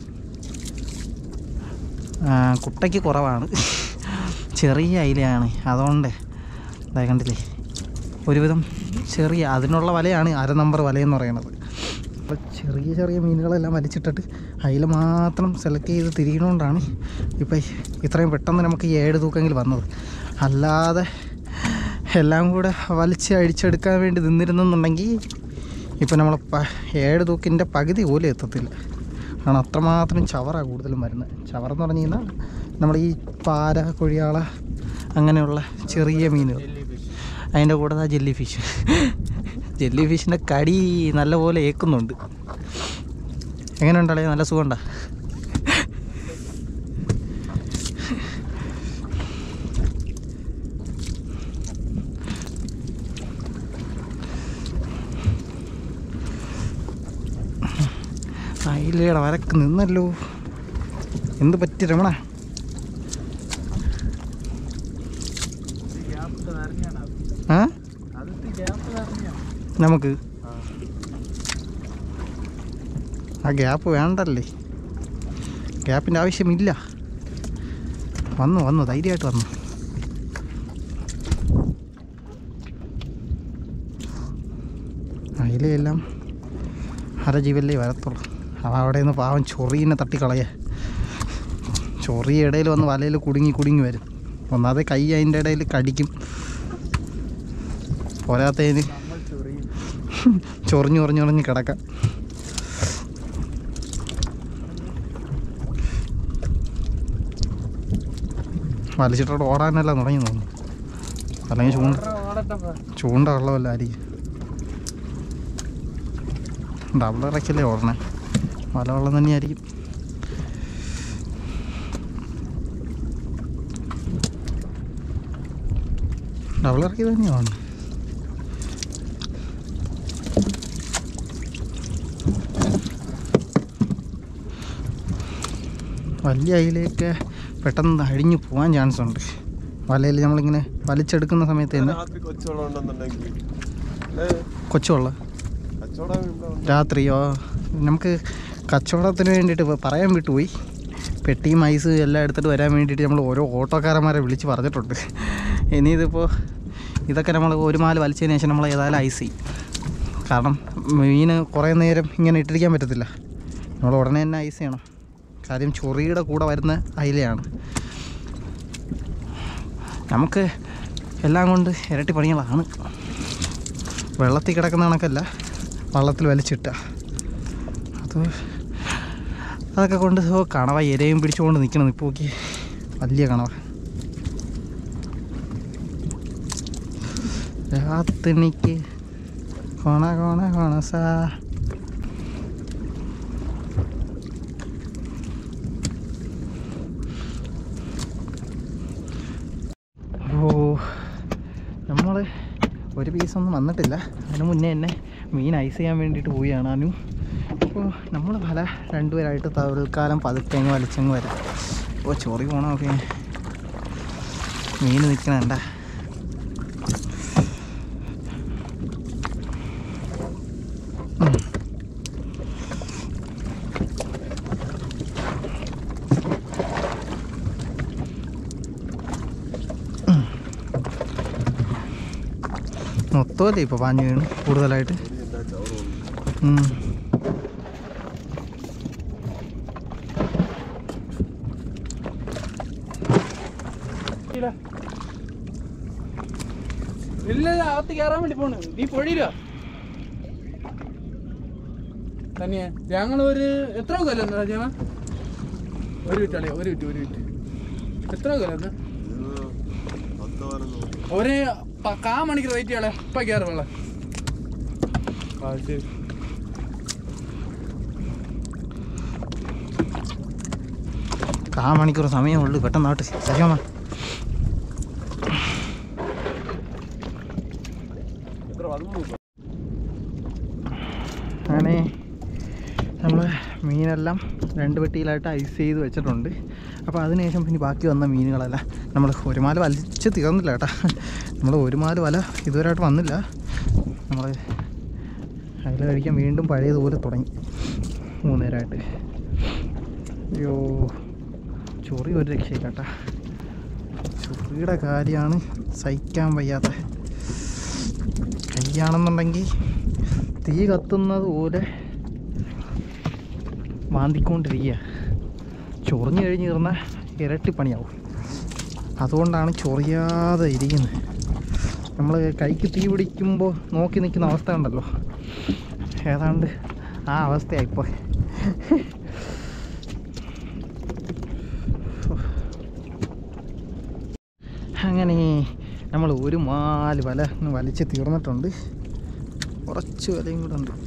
ആ, കുട്ടയ്ക്ക് കുറവാണ് ചെറിയ അയിലയാണ് അതുകൊണ്ട് ഇതാ കണ്ടില്ലേ ഒരുവിധം ചെറിയ അതിനുള്ള വലയാണ് അര നമ്പർ വലയെന്ന് പറയുന്നത് അപ്പോൾ ചെറിയ ചെറിയ മീനുകളെല്ലാം വലിച്ചിട്ടിട്ട് അയില മാത്രം സെലക്ട് ചെയ്ത് തിരിയണോണ്ടാണ് ഇപ്പം ഇത്രയും പെട്ടെന്ന് നമുക്ക് ഈ ഏഴ് തൂക്കെങ്കിൽ വന്നത് അല്ലാതെ എല്ലാം കൂടെ വലിച്ച് അഴിച്ചെടുക്കാൻ വേണ്ടി നിന്നിരുന്നെന്നുണ്ടെങ്കിൽ ഇപ്പം നമ്മൾ പ- ഏഴ് തൂക്കിൻ്റെ പകുതി പോലും എത്തത്തില്ല കാരണം അത്രമാത്രം ചവറാണ് കൂടുതലും വരുന്നത് ചവറെന്ന് പറഞ്ഞു കഴിഞ്ഞാൽ നമ്മൾ ഈ പാര കൊഴിയാള അങ്ങനെയുള്ള ചെറിയ മീനുകൾ അതിൻ്റെ കൂടെ ആ ജെല്ലി ഫിഷ് ജെല്ലി ഫിഷിൻ്റെ കടി നല്ലപോലെ ഏക്കുന്നുണ്ട് എങ്ങനെ ഉണ്ടല്ലേ നല്ല സുഖമുണ്ടോ അയിലേടെ വരക്ക് നിന്നല്ലോ എന്ത് പറ്റി രമണ ഗ്യാപ്പ് നിറഞ്ഞാണ് അത് ആ അതിട്ട് ഗ്യാപ്പ് നിറഞ്ഞാണ് നമുക്ക് ആ ഗ്യാപ്പ് വേണ്ടല്ലേ ഗ്യാപ്പിൻ്റെ ആവശ്യമില്ല വന്നു വന്നു ധൈര്യമായിട്ട് വന്നു അതിലെല്ലാം ഹരജീവല്ലേ വരത്തുള്ളൂ അവ അവിടെ നിന്ന് പാവം ചൊറിയിനെ തട്ടിക്കളയ ചൊറി ഇടയിൽ വന്ന് വലയിൽ കുടുങ്ങി കുടുങ്ങി വരും ഒന്നാതെ കൈ അതിൻ്റെ ഇടയിൽ കടിക്കും പോരാത്തതിന് നമ്മൾ ചൊറിയും ചൊറിഞ്ഞു ചൊറിഞ്ഞു ചൊറിഞ്ഞ് കിടക്കാം വലിച്ചിട്ടോട് ഓടാനല്ല തുടങ്ങി തോന്നുന്നു അല്ലെങ്കിൽ ചൂണ്ട ഓടട്ടപ്പാ ചൂണ്ട വെള്ളമല്ല ആയിരിക്കും ഡബിൾ ഇറക്കല്ലേ ഓടണേ വല വെള്ളം തന്നെയായിരിക്കും ഡബിൾ ഇറക്കി തന്നെയാണ് വലിയ അയിലേക്ക് പെട്ടെന്ന് അഴിഞ്ഞു പോകാൻ ചാൻസ് ഉണ്ട് വലയിൽ നമ്മളിങ്ങനെ വലിച്ചെടുക്കുന്ന സമയത്ത് തന്നെ രാത്രി കൊച്ചുവെള്ളം ഉണ്ടെന്നുണ്ടെങ്കിൽ ഏ കൊച്ചുവെള്ളം കച്ചവടം ഉണ്ടാവും രാത്രിയോ നമുക്ക് കച്ചവടത്തിന് വേണ്ടിയിട്ട് ഇപ്പൊ പറയാൻ വിട്ടുപോയി പെട്ടിയും ഐസ് എല്ലാം എടുത്തിട്ട് വരാൻ വേണ്ടിയിട്ട് നമ്മൾ ഓരോ ഓട്ടോക്കാരന്മാരെ വിളിച്ച് പറഞ്ഞിട്ടുണ്ട് ഇനി ഇതിപ്പോൾ ഇതൊക്കെ നമ്മൾ ഒരു മാല വലിച്ചതിന് ശേഷം നമ്മൾ ഏതായാലും ഐസ് ചെയ്യും കാരണം മീൻ കുറേ നേരം ഇങ്ങനെ ഇട്ടിരിക്കാൻ പറ്റത്തില്ല നമ്മൾ ഉടനെ തന്നെ ഐസ് ചെയ്യണം കാര്യം ചൊറിയുടെ കൂടെ വരുന്ന അയിലയാണ് നമുക്ക് എല്ലാം കൊണ്ട് ഇരട്ടി പണികളാണ് വെള്ളത്തിൽ കിടക്കുന്ന കണക്കല്ല വള്ളത്തിൽ വലിച്ചിട്ട അത് അതൊക്കെ കൊണ്ട് ഓ കണവ ഇരയും പിടിച്ചുകൊണ്ട് നിൽക്കണം ഇപ്പോൾ നോക്കി വലിയ കണവ രാത്രിക്ക് കോണ കോണ കോണസാ ഓ നമ്മൾ ഒരു പീസൊന്നും വന്നിട്ടില്ല അതിന് മുന്നേ തന്നെ മീൻ ഐസ് ചെയ്യാൻ വേണ്ടിയിട്ട് പോയി കാണാനും അപ്പോൾ നമ്മൾ പല രണ്ടുപേരായിട്ട് തൽക്കാലം പതുക്കെ അങ്ങ് വലിച്ചങ്ങ് വരാം ഇപ്പോൾ ചോറി പോകണമൊക്കെ മീൻ നിൽക്കണണ്ട മൊത്തമല്ലേ ഇപ്പോൾ പാഞ്ഞു വീണ് കൂടുതലായിട്ട് എന്താ ചവറുണ്ട് ഉം. ഇല്ല ഇല്ല അകത്ത് കയറാൻ വേണ്ടി പോണ് നീ പൊഴിയില്ല തന്നെയാ ഞങ്ങൾ ഒരു എത്ര കൊല്ലം എന്താ രാജാമ ഒരു മിനിറ്റ് അളിയ ഒരു മിനിറ്റ് ഒരു മിനിറ്റ് എത്ര കൊല്ലം എന്താ ഇത് പത്ത് പതിനൊന്ന് ഒരു പ- കാ മണിക്കൂർ വെയിറ്റ് ചെയ്യാളെ ഇപ്പൊ കയറും വെള്ളം ആ ശരി കാ മണിക്കൂർ സമയമുള്ളൂ പെട്ടെന്നാട്ട് സജോമ എത്ര പതിമൂന്ന് അങ്ങനെ നമ്മൾ മീനെല്ലാം രണ്ട് പെട്ടിയിലായിട്ട് ഐസ് ചെയ്ത് വെച്ചിട്ടുണ്ട് അപ്പോൾ അതിനുശേഷം പിന്നെ ബാക്കി വന്ന മീനുകളെല്ലാം നമ്മൾ ഒരു മാല വലിച്ച് തീർന്നില്ല കേട്ടോ നമ്മൾ ഒരു മാല വല ഇതുവരെയായിട്ട് വന്നില്ല നമ്മൾ അതിൽ കഴിക്കാൻ വീണ്ടും പഴയതുപോലെ തുടങ്ങി മൂന്നേരമായിട്ട് അയ്യോ ചൊറി ഒരു രക്ഷയില്ല കേട്ടാ ചൊറിയുടെ കാര്യമാണ് സഹിക്കാൻ വയ്യാത്ത കൈയാണെന്നുണ്ടെങ്കിൽ തീ കത്തുന്നത് പോലെ മാന്തിക്കൊണ്ടിരിക്കുക ചൊറിഞ്ഞു കഴിഞ്ഞ് തീർന്ന ഇരട്ടി പണിയാവും അതുകൊണ്ടാണ് ചൊറിയാതെ ഇരിക്കുന്നത് നമ്മൾ കൈക്ക് തീ പിടിക്കുമ്പോൾ നോക്കി നിൽക്കുന്ന അവസ്ഥ ഉണ്ടല്ലോ ഏതാണ്ട് ആ അവസ്ഥയായിപ്പോൾ അങ്ങനെ നമ്മൾ ഒരു മാല് വല അങ്ങ് വലിച്ച് തീർന്നിട്ടുണ്ട് കുറച്ച് വലയും കൂടെ ഉണ്ട്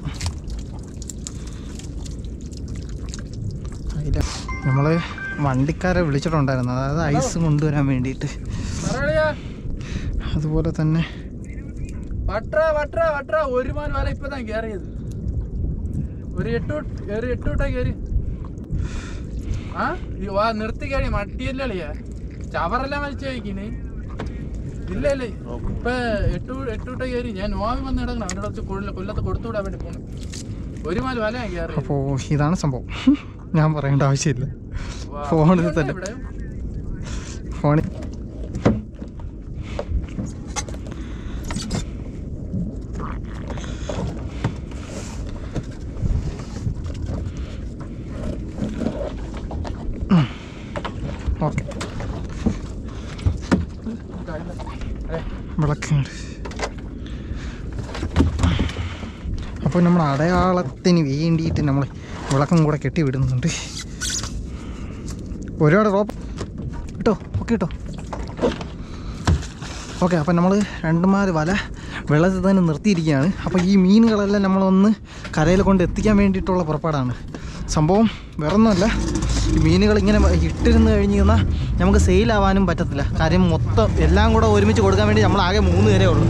അതിൽ നമ്മൾ വണ്ടിക്കാരെ വിളിച്ചിട്ടുണ്ടായിരുന്നു അതായത് ഐസ് കൊണ്ടുവരാൻ വേണ്ടിയിട്ട് പറയടിയാ. അതുപോലെ തന്നെ വട്ര വട്ര വട്ര ഒരു മാൻ വല ഇപ്പൊ താൻ കേറിയത് ഒരു എട്ട് വിട്ട്- ഒരു എട്ട് വിട്ടാ കേറി ആ ഈ വാ നിർത്തി കഴി മട്ടിയല്ലേ അളിയാ ചവറെല്ലാം വലിച്ചു കഴിക്കിന് ഇല്ല ഇല്ല ഇപ്പൊ എട്ട് വി- എട്ട് വിട്ടാ കേറി ഞാൻ നോവി വന്ന് കിടക്കണം അവരുടെ അടുത്ത് കൊല്ല- കൊല്ലത്ത് കൊടുത്തുവിടാൻ വേണ്ടി പോണു ഒരു മാൽ വല ഞാൻ കേറി അപ്പോൾ ഇതാണ് സംഭവം ഞാൻ പറയേണ്ട ആവശ്യമില്ല ഫോണിൽ തന്നെ ഫോണിൽ ഓക്കെ വിളക്കുണ്ട് അപ്പോൾ നമ്മൾ അടയാളത്തിന് വേണ്ടിയിട്ട് നമ്മൾ വിളക്കം കൂടെ കെട്ടി വിടുന്നുണ്ട് ഒരുപാട് റോപ്പ് കിട്ടോ ഓക്കെ കിട്ടോ ഓക്കെ അപ്പം നമ്മൾ രണ്ടുമാര് വല വെള്ളത്തിൽ തന്നെ നിർത്തിയിരിക്കുകയാണ് അപ്പോൾ ഈ മീനുകളെല്ലാം നമ്മളൊന്ന് കരയിൽ കൊണ്ട് എത്തിക്കാൻ വേണ്ടിയിട്ടുള്ള പുറപ്പാടാണ് സംഭവം വേറൊന്നുമല്ല ഈ മീനുകൾ ഇങ്ങനെ ഇട്ടിരുന്ന് കഴിഞ്ഞ് കഴിഞ്ഞാൽ നമുക്ക് സെയിലാവാനും പറ്റത്തില്ല കാര്യം മൊത്തം എല്ലാം കൂടെ ഒരുമിച്ച് കൊടുക്കാൻ വേണ്ടി നമ്മൾ ആകെ മൂന്ന് പേരേ ഉള്ളൂ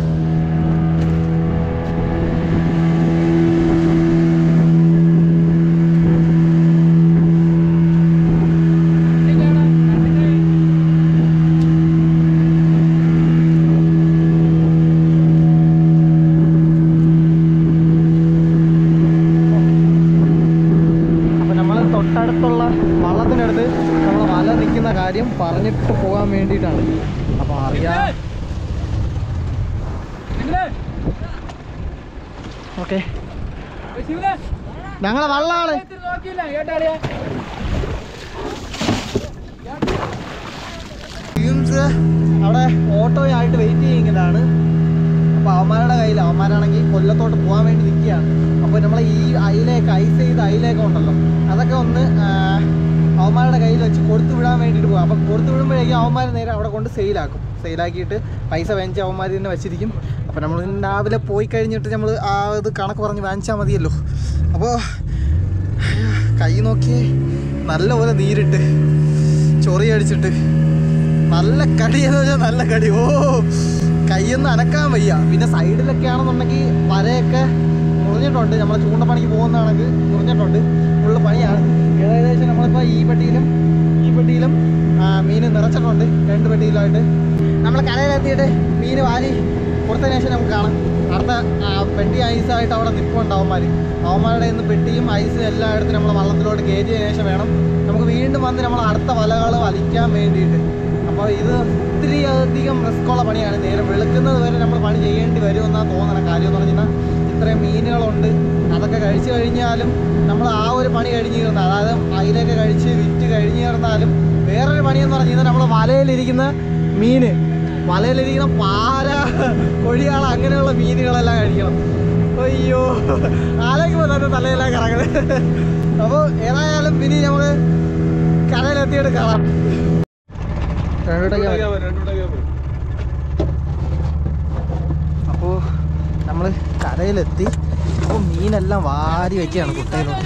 അപ്പോൾ നമ്മൾ തൊട്ടടുത്തുള്ള വള്ളത്തിനടുത്ത് നമ്മൾ വല നിൽക്കുന്ന കാര്യം പറഞ്ഞിട്ട് പോകാൻ വേണ്ടിയിട്ടാണ് അപ്പോൾ അറിയാം ഓക്കെ ഞങ്ങളെ വള്ളമാണ് നോക്കിയില്ല കേട്ടാളിയാ ടീംസ് അവിടെ ഓട്ടോയായിട്ട് വെയിറ്റ് ചെയ്യുന്നതാണ് അപ്പോൾ അവന്മാരുടെ കയ്യിൽ അവന്മാരാണെങ്കിൽ കൊല്ലത്തോട്ട് പോകാൻ വേണ്ടി നിൽക്കുകയാണ് അപ്പോൾ നമ്മൾ ഈ അയിലേക്ക് ഐസ് ചെയ്ത അയിലേക്ക് ഉണ്ടല്ലോ അതൊക്കെ ഒന്ന് ആ, അവന്മാരുടെ കയ്യിൽ വെച്ച് കൊടുത്തു വിടാൻ വേണ്ടിയിട്ട് പോകും അപ്പോൾ കൊടുത്തു വിടുമ്പോഴേക്കും അവന്മാർ നേരെ അവിടെ കൊണ്ട് സെയിലാക്കും സെയിലാക്കിയിട്ട് പൈസ വാങ്ങിച്ച് അവന്മാർ തന്നെ വെച്ചിരിക്കും അപ്പോൾ നമ്മൾ രാവിലെ പോയി കഴിഞ്ഞിട്ട് നമ്മൾ ആ ഇത് കണക്ക് പറഞ്ഞ് വാങ്ങിച്ചാൽ മതിയല്ലോ അപ്പോൾ കൈ നോക്കി നല്ലപോലെ നീരിട്ട് ചൊറി അടിച്ചിട്ട് നല്ല കടി എന്ന് വെച്ചാൽ നല്ല കടി ഓ കൈയൊന്നും അനക്കാൻ വയ്യ പിന്നെ സൈഡിലൊക്കെ ആണെന്നുണ്ടെങ്കിൽ വരയൊക്കെ മുറിഞ്ഞിട്ടുണ്ട് നമ്മൾ ചൂണ്ടപ്പണിക്ക് പോകുന്നതാണെങ്കിൽ മുറിഞ്ഞിട്ടുണ്ട് ഫുള്ള് പണിയാണ് ഏകദേശം നമ്മളിപ്പോൾ ഈ പെട്ടിയിലും ഈ പെട്ടിയിലും ആ, മീൻ നിറച്ചിട്ടുണ്ട് രണ്ട് പെട്ടിയിലായിട്ട് നമ്മൾ കരയിലെത്തിയിട്ട് മീൻ വാരി കൊടുത്തതിന് ശേഷം നമുക്ക് കാണാം അടുത്ത ആ, പെട്ടി ഐസായിട്ട് അവിടെ നിൽപ്പുണ്ട് അവന്മാർ അവന്മാരുടെ നിന്ന് പെട്ടിയും ഐസും എല്ലാം എടുത്ത് നമ്മൾ വള്ളത്തിലോട്ട് കയറ്റിയതിന് ശേഷം വേണം നമുക്ക് വീണ്ടും വന്ന് നമ്മൾ അടുത്ത വലകൾ വലിക്കാൻ വേണ്ടിയിട്ട് അപ്പോൾ ഇത് ഒത്തിരി അധികം റിസ്ക്കുള്ള പണിയാണ് നേരെ വെളുക്കുന്നത് വരെ നമ്മൾ പണി ചെയ്യേണ്ടി വരുമെന്നാണ് തോന്നണ കാര്യം എന്ന് പറഞ്ഞാൽ ഇത്രയും മീനുകളുണ്ട് അതൊക്കെ കഴിച്ചു കഴിഞ്ഞാലും നമ്മൾ ആ ഒരു പണി കഴിഞ്ഞ് തീർന്ന അതായത് അതിലൊക്കെ കഴിച്ച് വിറ്റ് കഴിഞ്ഞ് തീർന്നാലും വേറൊരു പണിയെന്ന് പറഞ്ഞു കഴിഞ്ഞാൽ നമ്മൾ വലയിലിരിക്കുന്ന മീന് വലയിലിരിക്കുന്ന പാര കൊഴിയാള അങ്ങനെയുള്ള മീനുകളെല്ലാം കഴിക്കണം അയ്യോ ആലോചിക്കുമ്പോൾ തന്നെ തലയെല്ലാം കറങ്ങണേ അപ്പോൾ ഏതായാലും പിന്നെ നമ്മൾ കരയിലെത്തിയിട്ട് കാണാം അപ്പോൾ നമ്മൾ കരയിലെത്തി അപ്പോൾ മീനെല്ലാം വാരി വയ്ക്കുകയാണ് കുട്ടയിലോട്ട്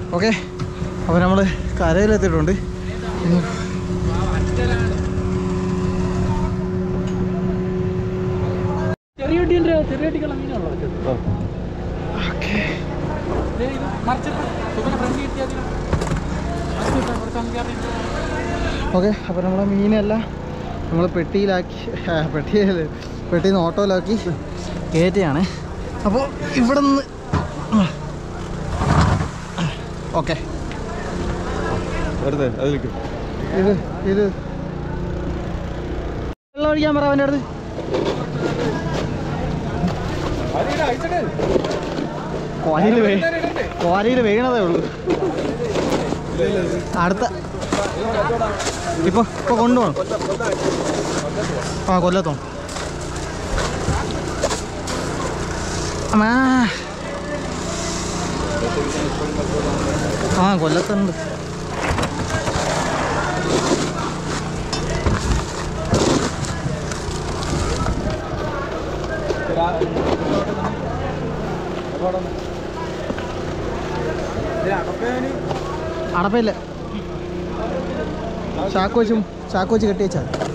ഓക്കെ അപ്പോൾ നമ്മൾ കരയിലെത്തിയിട്ടുണ്ട് ഇനി ചെറിയ കുട്ടീൻ്റെ ചെറിയ കുട്ടിക്കുള്ള മീനാണല്ലോ വെച്ചത് ദേ ഇത് മറിച്ചിട്ട് സുഖം ഫ്രണ്ട് കിട്ടിയാൽ കുറച്ച് അഞ്ചാറ് ഓക്കെ അപ്പോൾ നമ്മളെ മീനെല്ലാം നമ്മൾ പെട്ടിയിലാക്കി ആ, പെട്ടിയിൽ പെട്ടിയിൽ നിന്ന് ഓട്ടോയിലാക്കി കയറ്റുകയാണ് അപ്പോൾ ഇവിടെ നിന്ന് ഓക്കെ വെറുതെ അതിലേക്ക് ഇത് ഇത് വെള്ളം ഒഴിക്കാൻ പറ അവൻ്റെ അടുത്ത് കോരയിൽ വീ കോരയിൽ വീണതേ ഉള്ളൂ അടുത്ത ഇപ്പൊ ഇപ്പൊ കൊണ്ടുപോകണം ആ കൊല്ലത്തോ അമ്മാ ആ കൊല്ലത്തുണ്ട് അടപ്പയില്ല ചാക്ക് വെച്ചും ചാക്ക് വെച്ച് കെട്ടി വെച്ചാൽ